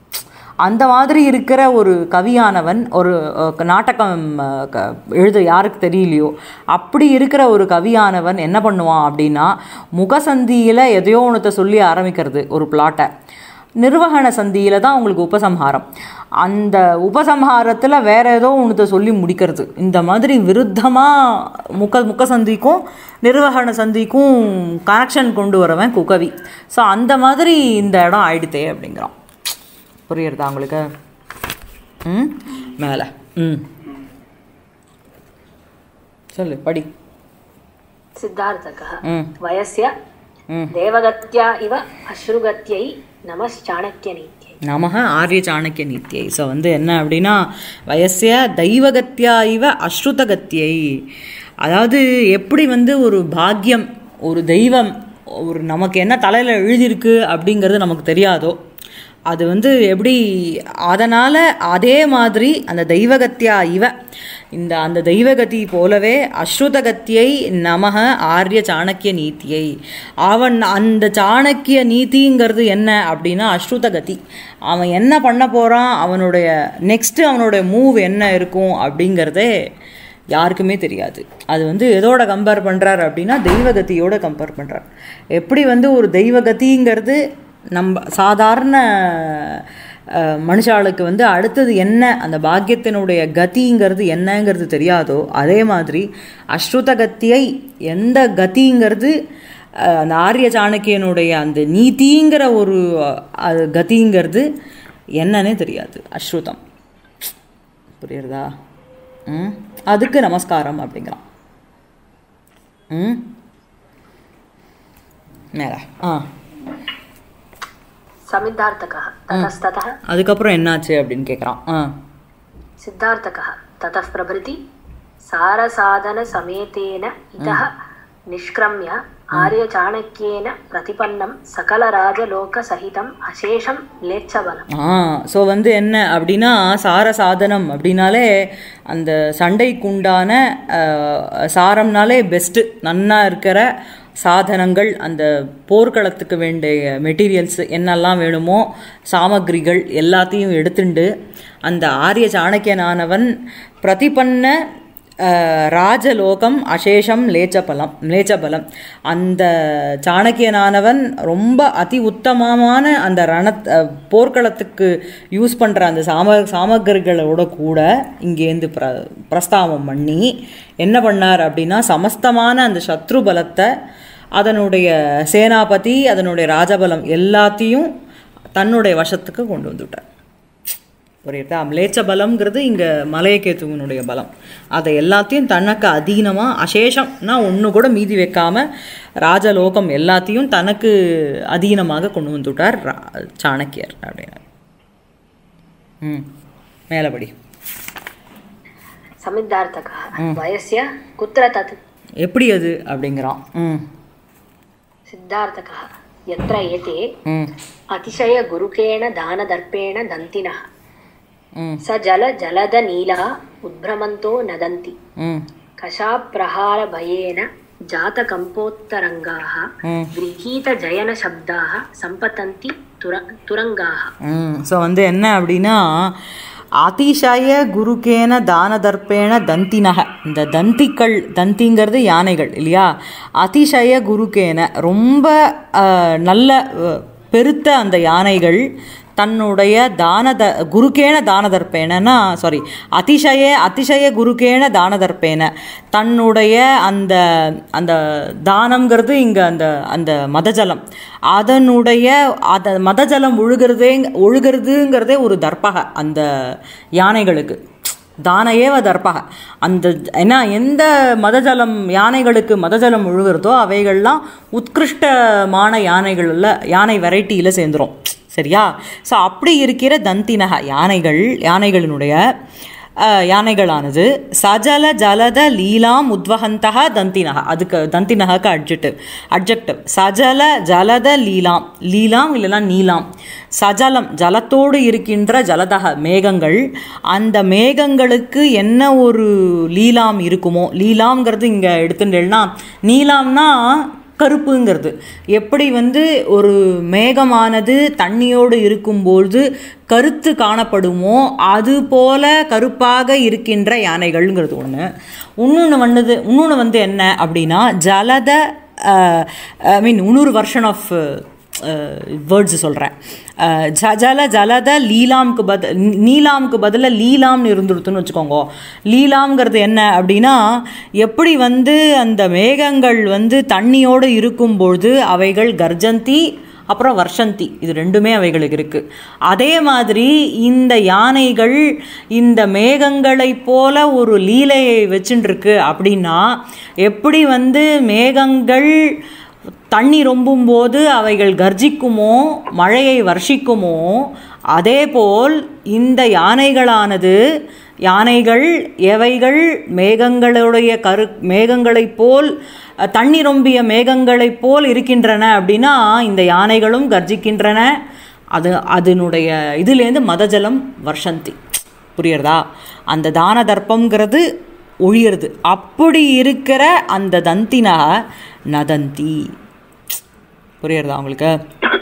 Speaker 1: அந்த மாதிரி இருக்கிற ஒரு கவியானவன் ஒரு அஹ், நாடகம் அஹ், க- எழுத யாருக்கு தெரியலையோ அப்படி இருக்கிற ஒரு கவியானவன் என்ன பண்ணுவான் அப்படின்னா முகசந்தியில் எதையோ ஒன்றத்தை சொல்லி ஆரம்பிக்கிறது ஒரு பிளாட்டை நிர்வகண சந்தியில் தான் உங்களுக்கு உபசம்ஹாரம் அந்த உபசம்ஹாரத்தில் வேற ஏதோ ஒன்றத்தை சொல்லி முடிக்கிறது இந்த மாதிரி விருத்தமாக முக முகசந்திக்கும் நிர்வகண சந்திக்கும் கனெக்ஷன் கொண்டு வரவன் குகவி ஸோ அந்த மாதிரி இந்த இடம் ஆயிடுத்தே அப்படிங்கிறான் புரியுறதா உங்களுக்கு ம் மேலே ம் சொல்லு படி
Speaker 2: सिद्धार्थकः
Speaker 1: ம்
Speaker 2: वयस्य
Speaker 1: ம்
Speaker 2: देवगत्या इव अश्रुगत्यै नमश्चाणक्यनीत्यै
Speaker 1: நமக ஆரிய சாணக்கிய நித்தியை ஸோ வந்து என்ன அப்படின்னா வயசிய தெய்வகத்தியா இவ அஸ்ருதகத்தியை அதாவது எப்படி வந்து ஒரு பாக்கியம் ஒரு தெய்வம் ஒரு நமக்கு என்ன தலையில் எழுதியிருக்கு அப்படிங்கிறது நமக்கு தெரியாதோ அது வந்து எப்படி அதனால் அதே மாதிரி அந்த தெய்வகத்தியா இவ இந்த அந்த தெய்வகதி போலவே அஸ்ருதகத்தியை நமக ஆரிய சாணக்கிய நீத்தியை அவன் அந்த சாணக்கிய நீதிங்கிறது என்ன அப்படின்னா அஸ்ருதகதி அவன் என்ன பண்ண போகிறான் அவனுடைய நெக்ஸ்ட்டு அவனுடைய மூவ் என்ன இருக்கும் அப்படிங்கிறதே யாருக்குமே தெரியாது அது வந்து எதோட கம்பேர் பண்ணுறார் அப்படின்னா தெய்வகதியோட கம்பேர் பண்ணுறார் எப்படி வந்து ஒரு தெய்வகதிங்கிறது நம்ம சாதாரண அஹ், மனுஷாளுக்கு வந்து அடுத்தது என்ன அந்த பாக்கியத்தினுடைய கதிங்கிறது என்னங்கிறது தெரியாதோ அதே மாதிரி அஸ்ருத கத்தியை எந்த கதிங்கிறது அஹ், அந்த ஆரிய சாணக்கியனுடைய அந்த நீதிங்கிற ஒரு அஹ், அது கதிங்கிறது என்னன்னே தெரியாது அஸ்ருதம் புரியுறதா ம் அதுக்கு நமஸ்காரம் அப்படிங்கிறான் ம் மேலே ஆ
Speaker 2: समिद्धार्थकः ततस्ततः
Speaker 1: அதுக்கப்புறம் என்னாச்சு அப்படின்னு கேட்குறான் ஆ
Speaker 2: सिद्धार्थकः ततः प्रभृति सारसाधनसमेतेन इतः निष्क्रम्य आर्यचाणक्येन प्रतिपन्नं सकलराजलोकसहितम् अशेषं लेच्छबलम्
Speaker 1: ஆ ஸோ வந்து என்ன அப்படின்னா சார சாதனம் அப்படின்னாலே அந்த சண்டைக்குண்டான அஹ், சாரம்னாலே பெஸ்ட்டு நன்னா இருக்கிற சாதனங்கள் அந்த போர்க்களத்துக்கு வேண்டிய மெட்டீரியல்ஸ் என்னெல்லாம் வேணுமோ சாமகிரிகள் எல்லாத்தையும் எடுத்துண்டு அந்த ஆரிய சாணக்கியனானவன் பிரதிபன்ன அஹ், ராஜலோகம் அசேஷம் லேச்சபலம் லேச்சபலம் அந்த சாணக்கியனானவன் ரொம்ப அதி உத்தமமான அந்த ரண அஹ், போர்க்களத்துக்கு யூஸ் பண்ணுற அந்த சாம சாமகிரிகளோட கூட இங்கேருந்து பிர பிரஸ்தாபம் பண்ணி என்ன பண்ணார் அப்படின்னா சமஸ்தமான அந்த சத்ரு பலத்தை அதனுடைய சேனாபதி அதனுடைய ராஜபலம் எல்லாத்தையும் தன்னுடைய வசத்துக்கு கொண்டு வந்துவிட்டார் புரியுதா மிளேச்ச பலம்ங்கிறது இங்கே மலையக்கேத்துவனுடைய பலம் அதை எல்லாத்தையும் தனக்கு அதீனமாக அசேஷம்னா ஒன்று கூட மீதி வைக்காம ராஜலோகம் எல்லாத்தையும் தனக்கு அதீனமாக கொண்டு வந்துவிட்டார் ரா- சாணக்கியர் அப்படின்னு ம் மேலபடி
Speaker 2: समिद्धार्थकः वयस्य कुत्र तत्
Speaker 1: எப்படி அது அப்படிங்கிறான் ம்
Speaker 2: सिद्धार्थकः यत्र एते
Speaker 1: ம்
Speaker 2: अतिशयगुरुकेण दानदर्पेण दन्तिनः
Speaker 1: ம்
Speaker 2: स जल जलदनीलः उद्भ्रमन्तो नदन्ति
Speaker 1: ம்
Speaker 2: कषाप्रहारभयेन जातकम्पोत्तरङ्गाः
Speaker 1: ம்
Speaker 2: गृहीतजयनशब्दाः सम्पतन्ति तुर तुरङ्गाः
Speaker 1: ம் ஸோ வந்து என்ன அப்படின்னா அதிசய குருக்கேன தான தர்ப்பேன தந்தினக இந்த தந்திகள் தந்திங்கிறது யானைகள் இல்லையா அதிசய குருக்கேன ரொம்ப அஹ், நல்ல அஹ், பெருத்த அந்த யானைகள் தன்னுடைய தான த குருக்கேன தான தர்ப்பேனனா சாரி அதிசய அதிசய குருக்கேன தான தர்ப்பேன தன்னுடைய அந்த அந்த தானம்ங்கிறது இங்கே அந்த அந்த மதஜலம் அதனுடைய அத மதஜலம் ஒழுகிறதே ஒழுகிறதுங்கிறதே ஒரு தர்ப்பக அந்த யானைகளுக்கு தானையேவ தர்ப்பக அந்த ஏன்னா எந்த மதஜலம் யானைகளுக்கு மதஜலம் ஒழுகிறதோ அவைகள்லாம் உத்கிருஷ்டமான யானைகளில் யானை வெரைட்டியில் சேர்ந்துரும் சரியா ஸோ அப்படி இருக்கிற தந்தினக யானைகள் யானைகளினுடைய அஹ், யானைகளானது சஜல ஜலத லீலாம் உத்வகந்தக தந்தினக அதுக்கு தந்தினகக்கு அட்ஜெக்டிவ் அட்ஜெக்டிவ் சஜல ஜலத லீலாம் லீலாம் இல்லைன்னா நீலாம் சஜலம் ஜலத்தோடு இருக்கின்ற ஜலதக மேகங்கள் அந்த மேகங்களுக்கு என்ன ஒரு லீலாம் இருக்குமோ லீலாம்ங்கிறது இங்கே எடுத்துட்டேன்னா நீலாம்னா கருப்புங்கிறது எப்படி வந்து ஒரு மேகமானது தண்ணியோடு இருக்கும்போது கருத்து காணப்படுமோ அது போல கருப்பாக இருக்கின்ற யானைகள்ங்கிறது ஒன்று இன்னொன்று வந்தது இன்னொன்று வந்து என்ன அப்படின்னா ஜலத ஐ மீன் இன்னொரு வெர்ஷன் ஆஃப் வேர்ட்ஸ் சொல்கிறேன் ஜல ஜலத லீலாம்க்கு பத நீலாம்க்கு பதிலாக லீலாம்னு இருந்துருத்துன்னு வச்சுக்கோங்க லீலாம்ங்கிறது என்ன அப்படின்னா எப்படி வந்து அந்த மேகங்கள் வந்து தண்ணியோடு இருக்கும்பொழுது அவைகள் கர்ஜந்தி அப்புறம் வர்ஷந்தி இது ரெண்டுமே அவைகளுக்கு இருக்குது அதே மாதிரி இந்த யானைகள் இந்த மேகங்களைப் போல ஒரு லீலையை வச்சுட்டுருக்கு அப்படின்னா எப்படி வந்து மேகங்கள் தண்ணி ரொம்பும்போது அவைகள் கர்ஜிக்குமோ மழையை வர்ஷிக்குமோ அதேபோல் இந்த யானைகளானது யானைகள் எவைகள் மேகங்களுடைய கரு மேகங்களைப் போல் அஹ், தண்ணி ரொம்பிய மேகங்களைப் போல் இருக்கின்றன அப்படின்னா இந்த யானைகளும் கர்ஜிக்கின்றன அது அதனுடைய இதுலேருந்து மதஜலம் வர்ஷந்தி புரியுறதா அந்த தான தர்ப்பங்கிறது ஒழியிறது அப்படி இருக்கிற அந்த தந்தினா நதந்தி புரியுறதா உங்களுக்கு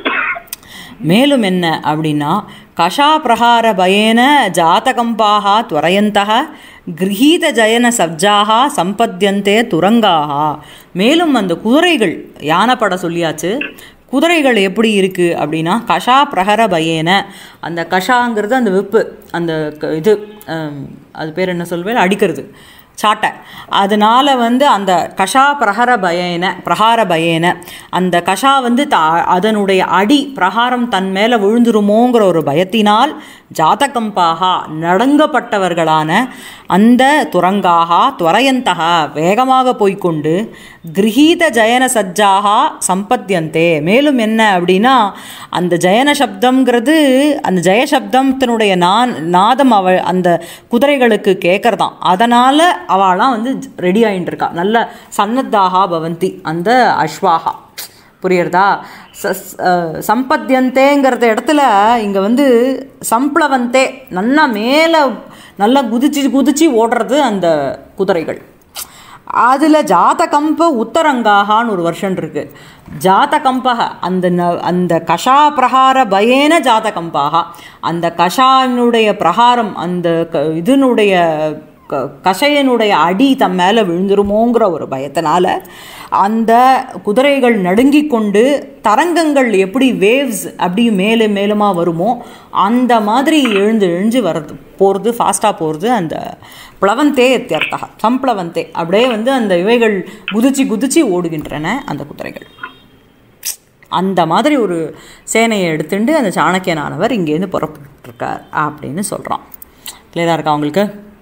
Speaker 1: மேலும் என்ன அப்படின்னா கஷா பிரகார பயேன ஜாதகம்பாக துவரயந்தக கிரகீத ஜயன சப்ஜாக சம்பத்தியந்தே துரங்காக மேலும் அந்த குதிரைகள் யானைப்பட சொல்லியாச்சு குதிரைகள் எப்படி இருக்குது அப்படின்னா கஷா பிரகர பயேன அந்த கஷாங்கிறது அந்த வெப்பு அந்த க- இது ஹம், அது பேர் என்ன சொல்வேன் அடிக்கிறது சாட்டை அதனால வந்து அந்த கஷா பிரஹர பயேன பிரகார பயேன அந்த கஷா வந்து த அதனுடைய அடி பிரகாரம் தன் மேலே விழுந்துருமோங்கிற ஒரு பயத்தினால் ஜாதகம்பாகா நடங்கப்பட்டவர்களான அந்த துரங்காக துவரயந்தகா வேகமாக போய்க்கொண்டு கிரகீத ஜயன சஜ்ஜாகா சம்பத்தியந்தே மேலும் என்ன அப்படின்னா அந்த ஜயன சப்தம்ங்கிறது அந்த ஜெய சப்தத்தினுடைய நான் நாதம் அவ அந்த குதிரைகளுக்கு கேட்கறதாம் அதனால் அவளாம் வந்து ரெடி ஆயிட்டு இருக்கா நல்ல சன்னத்தாகா பவந்தி அந்த அஸ்வாகா புரியுறதா சஸ் அஹ், சம்பத்தியந்தேங்கிறத இடத்துல இங்கே வந்து சம்ப்ளவந்தே நல்லா மேலே நல்லா குதிச்சு குதிச்சு ஓடுறது அந்த குதிரைகள் அதில் ஜாதகம்ப உத்தரங்காகான்னு ஒரு வருஷன் இருக்கு ஜாதகம்பக அந்த ந- அந்த கஷா பிரகார பயேன ஜாதகம்பாக அந்த கஷானுடைய பிரகாரம் அந்த க இதனுடைய க கஷையனுடைய அடி தம் மேலே விழுந்துருமோங்கிற ஒரு பயத்தினால அந்த குதிரைகள் நடுங்கிக் கொண்டு தரங்கங்கள் எப்படி வேவ்ஸ் அப்படி மேலே மேலுமா வருமோ அந்த மாதிரி எழுந்து எழுந்து வர்றது போகிறது ஃபாஸ்ட்டாக போகிறது அந்த பிளவந்தே எத்தியர்த்தா சம்பிளவந்தே அப்படியே வந்து அந்த இவைகள் குதிச்சு குதிச்சு ஓடுகின்றன அந்த குதிரைகள் அந்த மாதிரி ஒரு சேனையை எடுத்துட்டு அந்த சாணக்கியனானவர் இங்கேருந்து புறப்பட்டுருக்கார் அப்படின்னு சொல்கிறான் கிளியராக இருக்கா உங்களுக்கு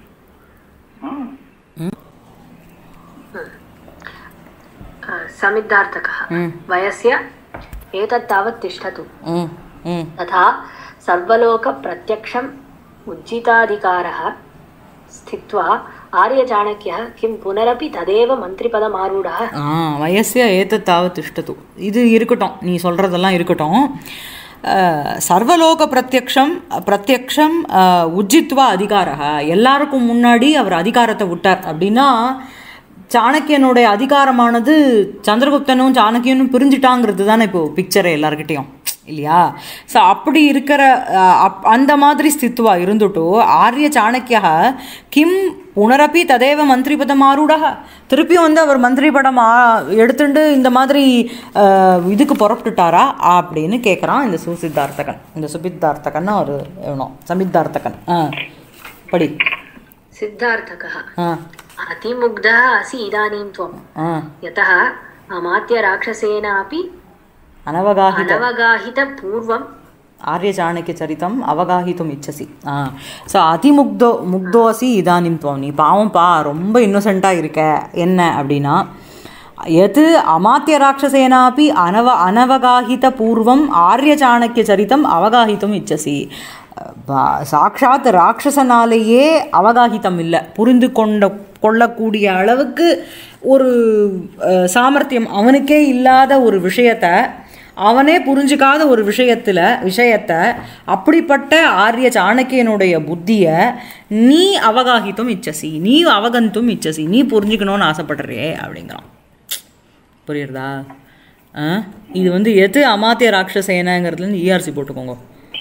Speaker 2: समिद्धार्थकः वयस्य एतत् तावत् तिष्ठतु
Speaker 1: ம் ம்
Speaker 2: तथा सर्वलोकप्रत्यक्षम् उज्जिताधिकारः स्थित्वा आर्यचाणक्यः किं पुनरपि तदेव मन्त्रिपदमारूढः
Speaker 1: ஆ வயசிய ஏத்தத்தாவது திஷ்டத்து இது இருக்கட்டும் நீ சொல்கிறதெல்லாம் இருக்கட்டும் அஹ், சர்வலோக பிரத்யக்ஷம் பிரத்யக்ஷம் அஹ், உஜ்ஜித்வா அதிகாரக எல்லாருக்கும் முன்னாடி அவர் அதிகாரத்தை விட்டார் அப்படின்னா சாணக்கியனுடைய அதிகாரமானது சந்திரகுப்தனும் சாணக்கியனும் பிரிஞ்சிட்டாங்கிறது தானே இப்போ பிக்சரே எல்லாருக்கிட்டேயும் இல்லையா ஸோ அப்படி இருக்கிற அஹ், அப்- அந்த மாதிரி ஸ்தித்வா இருந்துட்டு ஆரிய சாணக்கியா கிம் புனரப்பி ததேவ மந்திரிபதம் ஆரூடக திருப்பியும் வந்து அவர் மந்திரி படம் ஆ- எடுத்துட்டு இந்த மாதிரி அஹ், இதுக்கு புறப்பட்டுட்டாரா அப்படின்னு கேட்குறான் இந்த சுசித்தார்த்தகன் இந்த சுபித்தார்த்தகன் ஒரு வேணும் சமித்தார்த்தகன் ஆ படி
Speaker 2: सिद्धार्थकः
Speaker 1: ஆ
Speaker 2: अतिमुग्धः असि इदानीं त्वं
Speaker 1: ஆ
Speaker 2: यतः अमात्यराक्षसेनापि
Speaker 1: அனவகாஹித
Speaker 2: अनवगाहितपूर्वं
Speaker 1: ஆரிய சாணக்கிய சரித்தம் அவகாஹித்தும் இச்சசி ஆ ஸோ அதிமுக்தோ முக்தோசி இதானிம் துவம் நீ பாவம்ப்பா ரொம்ப இன்னோசென்ட்டாக இருக்க என்ன அப்படின்னா எது அமாத்திய ராட்சசேனாப்பி அனவ அனவகாஹித பூர்வம் ஆரிய சாணக்கிய சரித்தம் அவகாஹித்தும் இச்சசி பா- சாக்ஷாத் ராட்சசனாலேயே அவகாஹிதம் இல்லை புரிந்து கொண்ட கொள்ளக்கூடிய அளவுக்கு ஒரு அஹ், சாமர்த்தியம் அவனுக்கே இல்லாத ஒரு விஷயத்தை அவனே புரிஞ்சுக்காத ஒரு விஷயத்தில் விஷயத்தை அப்படிப்பட்ட ஆரிய சாணக்கியனுடைய புத்தியை நீ அவகாகித்தும் இச்சசி நீ அவகந்தும் இச்சசி நீ புரிஞ்சுக்கணும்னு ஆசைப்படுறியே அப்படிங்கிறான் புரியுறதா ஆ இது வந்து எது அமாத்திய ராட்சசேனங்கிறதுலேருந்து இஆர்சி போட்டுக்கோங்க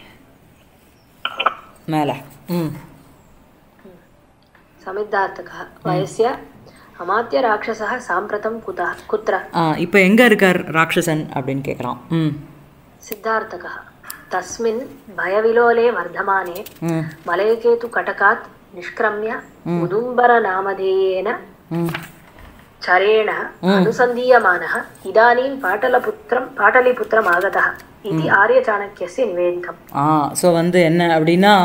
Speaker 1: மேலே ம்
Speaker 2: समिद्धार्थकः वयस्य अमात्यराक्षसः साम्प्रतं कुतः कुत्र
Speaker 1: ஆ இப்போ எங்கே இருக்கார் ராட்சசன் அப்படின்னு கேட்குறான் ம்
Speaker 2: सिद्धार्थकः तस्मिन् भयविलोले वर्धमाने
Speaker 1: ம்
Speaker 2: मलयकेतुकटकात् निष्क्रम्य उदुम्बरनामधेयेन
Speaker 1: ம்
Speaker 2: चरेण अनुसन्धीयमानः इदानीं पाटलपुत्रं पाटलिपुत्रम् आगतः इति आर्यचाणक्यस्य निवेदितम्
Speaker 1: ஆ ஸோ வந்து என்ன அப்படின்னா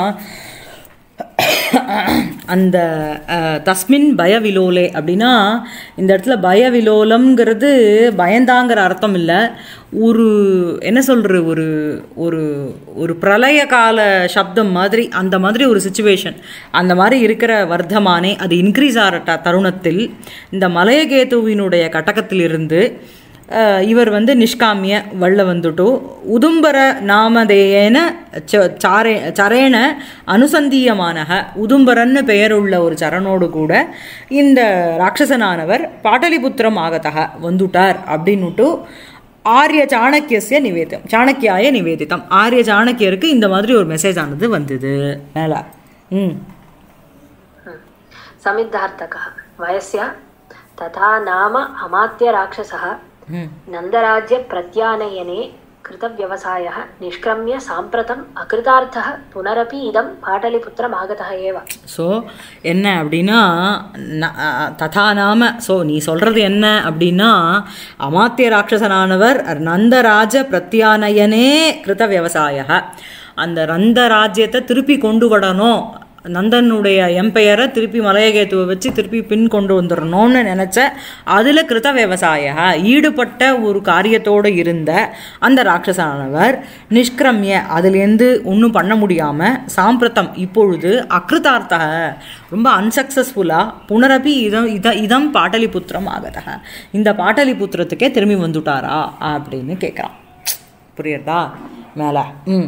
Speaker 1: அந்த அஹ், தஸ்மின் பயவிலோலே அப்படின்னா இந்த இடத்துல பயவிலோலம்ங்கிறது பயந்தாங்கிற அர்த்தம் இல்லை ஒரு என்ன சொல்கிற ஒரு ஒரு ஒரு பிரளய கால சப்தம் மாதிரி அந்த மாதிரி ஒரு சுச்சுவேஷன் அந்த மாதிரி இருக்கிற வர்த்தமானே அது இன்க்ரீஸ் ஆகிற ட தருணத்தில் இந்த மலையகேதுவினுடைய கட்டகத்திலிருந்து அஹ், இவர் வந்து நிஷ்காமிய வள்ள வந்துட்டு உதும்பர நாமதேயேன ச- சாரே சரேன அனுசந்தீயமானக உதும்பரன்னு பெயருள்ள ஒரு சரணோடு கூட இந்த ராட்சசனானவர் பாட்டலிபுத்திரம் ஆகத்தக வந்துட்டார் அப்படின்னுட்டு ஆரிய சாணக்கியசிய நிவேதம் சாணக்கியாய நிவேதித்தம் ஆரிய சாணக்கியருக்கு இந்த மாதிரி ஒரு மெசேஜ் ஆனது வந்தது மேலே ம்
Speaker 2: समिद्धार्थकः वयस्य तथा नाम अमात्यराक्षसः
Speaker 1: ம்
Speaker 2: नन्दराज्यप्रत्यानयने कृतव्यवसायः निष्क्रम्य साम्प्रतम् अकृतार्थः पुनरपि इदं पाटलिपुत्रम् आगतः एव
Speaker 1: ஸோ என்ன அப்படின்னா ந- அ- ததா நாம ஸோ நீ சொல்கிறது என்ன அப்படின்னா அமாத்திய ராட்சசனானவர் நந்தராஜ பிரத்யானயனே கிருத விவசாய அந்த நந்த ராஜ்யத்தை திருப்பி கொண்டு வரணும் நந்தனுடைய எம்பெயரை திருப்பி மலையகேத்துவை வச்சு திருப்பி பின் கொண்டு வந்துடணும்னு நினச்ச அதில் கிருத விவசாய ஈடுபட்ட ஒரு காரியத்தோடு இருந்த அந்த ராட்சசனானவர் நிஷ்கிரமிய அதுலேருந்து ஒன்றும் பண்ண முடியாமல் சாம்பிரதம் இப்பொழுது அக்ருதார்த்தக ரொம்ப அன்சக்சஸ்ஃபுல்லாக புனரபி இதம் இத இதம் பாட்டலிபுத்திரம் ஆகதக இந்த பாட்டலிபுத்திரத்துக்கே திரும்பி வந்துட்டாரா அப்படின்னு கேட்குறான் புரியுறதா மேலே ம்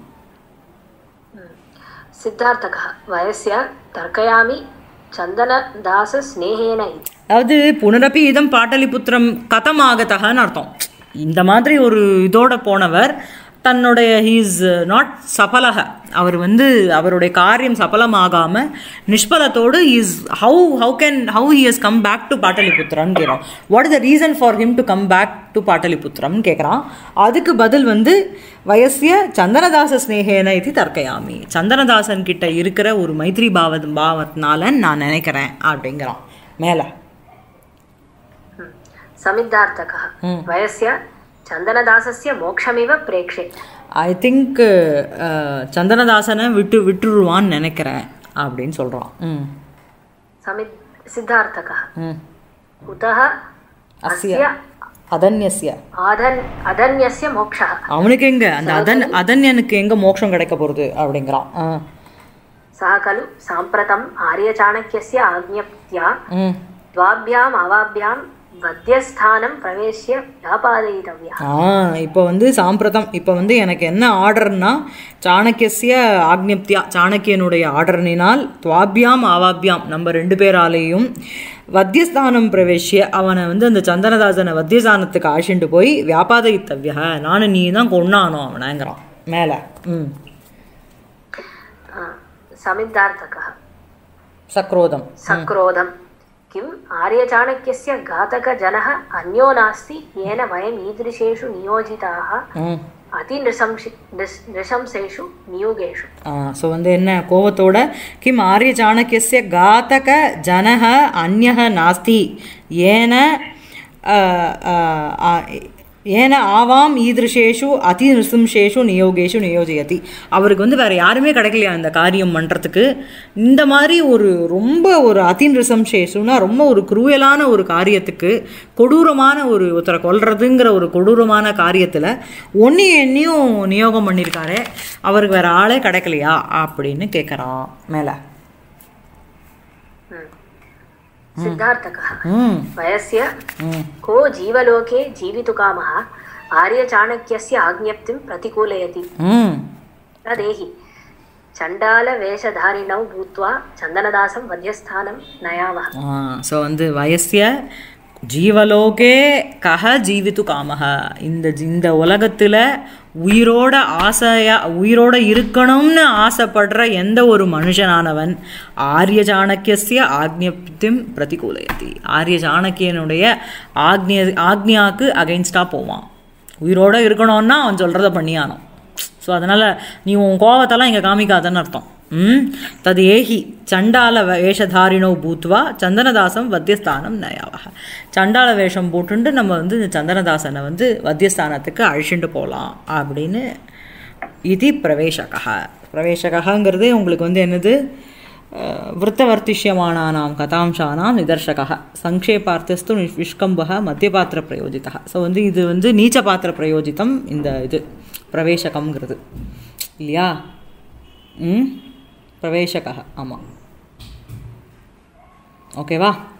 Speaker 2: सिद्धार्थकः वयस्य तर्कयामि चन्दनदासस्नेहेन इति
Speaker 1: அதாவது புனரப்பி இதம் பாட்டலிபுத்திரம் கதம் ஆகத்தகன்னு அர்த்தம் இந்த மாதிரி ஒரு இதோட போனவர் தன்னுடைய ஹீஸ் நாட் சபலக அவர் வந்து அவருடைய காரியம் சபலமாகாமல் நிஷ்பலத்தோடு is how how can how he has come back to பாட்டலிபுத்திரம்னு கேட்குறோம் what is the reason for him to come back to பாட்டலிபுத்திரம்னு கேட்குறான் அதுக்கு பதில் வந்து வயசிய சந்தனதாச ஸ்னேகேன இது தர்க்கயாமி சந்தனதாசன் கிட்ட இருக்கிற ஒரு மைத்ரி பாவ பாவத்தினால நான் நினைக்கிறேன் அப்படிங்கிறான் மேலே
Speaker 2: समिद्धार्थकः वयस्य चन्दनदासस्य मोक्षमिव प्रेक्षे
Speaker 1: ஐ திங்க் சந்தனதாசனை விட்டு விட்டுருவான்னு நினைக்கிறேன் அப்படின்னு சொல்கிறான் ம்
Speaker 2: समित् सिद्धार्थकः
Speaker 1: ம்
Speaker 2: कुतः
Speaker 1: அஸ்ய
Speaker 2: अस्य
Speaker 1: அதன்யஸ்ய
Speaker 2: आधन् अधन्यस्य मोक्षः
Speaker 1: அவனுக்கு எங்க அந்த அதன் அதன்யனுக்கு எங்க மோட்சம் கிடைக்க போகிறது அப்படிங்கிறான் ஆ
Speaker 2: सः खलु साम्प्रतम् आर्यचाणक्यस्य आज्ञप्त्या
Speaker 1: ம்
Speaker 2: द्वाभ्याम् अवाभ्यां वध्यस्थानं प्रवेश्य व्यापादयितव्यः
Speaker 1: ஆ இப்போ வந்து சாம்பிரதம் இப்போ வந்து எனக்கு என்ன ஆர்டர்னா சாணக்கியசிய ஆக்ஞப்தியா சாணக்கியனுடைய ஆர்டர்னினால் துவாபியாம் ஆவாபியாம் நம்ம ரெண்டு பேராலேயும் வத்தியஸ்தானம் பிரவேசிய அவனை வந்து அந்த சந்தனதாசனை வத்தியஸ்தானத்துக்கு ஆஷிண்டு போய் வியாபாதயித்தவ்யா நானும் நீ தான் கொண்டானோ அவனங்கிறான் மேலே ம்
Speaker 2: आ, समिद्धार्थकः
Speaker 1: சக்ரோதம்
Speaker 2: सक्रोधं किम् आर्यचाणक्यस्य घातकजनः अन्यो नास्ति येन वयम् ईदृशेषु नियोजिताः
Speaker 1: ம்
Speaker 2: अतिनृशंसि नृस्- नृशंसेषु नियोगेषु
Speaker 1: ஸோ வந்து என்ன கோவத்தோட கிம் ஆரிய சாணக்கியஸ்ய காத்தக ஜனக அந்யக நாஸ்தி ஏன ஆ, ஆ, ஆ, ஏன ஆவாம் ஈதிருஷேஷு அதி நிருசிம்சேஷு நியோகேஷு நியோஜயதி அவருக்கு வந்து வேற யாருமே கிடைக்கலையா இந்த காரியம் பண்ணுறதுக்கு இந்த மாதிரி ஒரு ரொம்ப ஒரு அதி நிருசம்சேஷுனா ரொம்ப ஒரு குரூயலான ஒரு காரியத்துக்கு கொடூரமான ஒரு ஒருத்தரை கொல்றதுங்கிற ஒரு கொடூரமான காரியத்தில் ஒன்றையும் என்னையும் நியோகம் பண்ணியிருக்காரே அவருக்கு வேற ஆளே கிடைக்கலையா அப்படின்னு கேட்குறான் மேலே
Speaker 2: सिद्धार्थकः
Speaker 1: ம்
Speaker 2: वयस्य
Speaker 1: ம்
Speaker 2: को जीवलोके जीवितुकामः आर्यचाणक्यस्य आज्ञप्तिं प्रतिकूलयति
Speaker 1: ம்
Speaker 2: तदेहि चण्डालवेषधारिणौ भूत्वा चन्दनदासं वध्यस्थानं नयावः
Speaker 1: ஸோ வந்து வயசிய ஜீவலோகே கஹ ஜீவித்து காமக இந்த ஜி- இந்த உலகத்தில் உயிரோட ஆசையா உயிரோட இருக்கணும்னு ஆசைப்படுற எந்த ஒரு மனுஷனானவன் ஆரிய சாணக்கியசிய ஆக்ஞப்திம் பிரதிகூலயதி ஆரிய சாணக்கியனுடைய ஆக்னிய ஆக்னியாக்கு அகைன்ஸ்டாக போவான் உயிரோட இருக்கணும்னா அவன் சொல்கிறத பண்ணியானோ ஸோ அதனால் நீ உன் கோவத்தெல்லாம் இங்கே காமிக்காதன்னு அர்த்தம் ம் தது ஏஹி சண்டால வேஷதாரிணோ பூத்வா சந்தனதாசம் வத்தியஸ்தானம் நயாவக சண்டால வேஷம் போட்டுண்டு நம்ம வந்து இந்த சந்தனதாசனை வந்து வத்தியஸ்தானத்துக்கு அழிச்சுட்டு போகலாம் அப்படின்னு இது பிரவேசகா பிரவேசகாங்கிறது உங்களுக்கு வந்து என்னது அஹ், விருத்தவர்த்திஷ்யமானானாம் கதாம்சானாம் நிதர்சகா சங்கேபார்த்தஸ்து விஷ்கம்பக மத்தியபாத்திர பிரயோஜிதா ஸோ வந்து இது வந்து நீச்ச பாத்திர பிரயோஜிதம் இந்த இது பிரவேசகம்ங்கிறது இல்லையா ம் பிரவேசகா ஆமாம் ஓகேவா